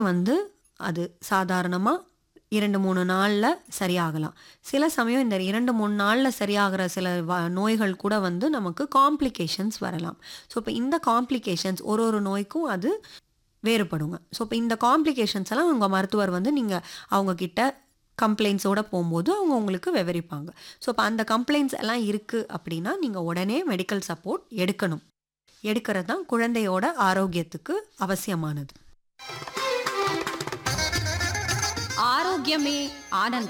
வந்து அது சாதாரணமா 2, 3 நாள்ல சரியாகலாம். சில சமயம் இந்த 2, 3 நாள்ல சரியாகிற சில வ நோய்கள் கூட வந்து நமக்கு காம்ப்ளிகேஷன்ஸ் வரலாம். ஸோ, இப்ப இந்த காம்ப்ளிகேஷன்ஸ் ஒரு ஒரு நோய்க்கும் அது வேறுபடுங்க. ஸோ, இப்ப இந்த காம்ப்ளிகேஷன்ஸ் எல்லாம் உங்க மருத்துவர் வந்து நீங்க அவங்க கிட்ட கம்ப்ளைண்ட்ஸோட போம்போது அவங்க உங்களுக்கு விவரிப்பாங்க. ஸோ, இப்ப அந்த கம்ப்ளைண்ட்ஸ் எல்லாம் இருக்கு அப்படின்னா, நீங்க உடனே மெடிக்கல் சப்போர்ட் எடுக்கணும். எடுக்கிறது தான் குழந்தையோட ஆரோக்கியத்துக்கு அவசியமானது. ஆரோக்கியமே ஆனந்தம்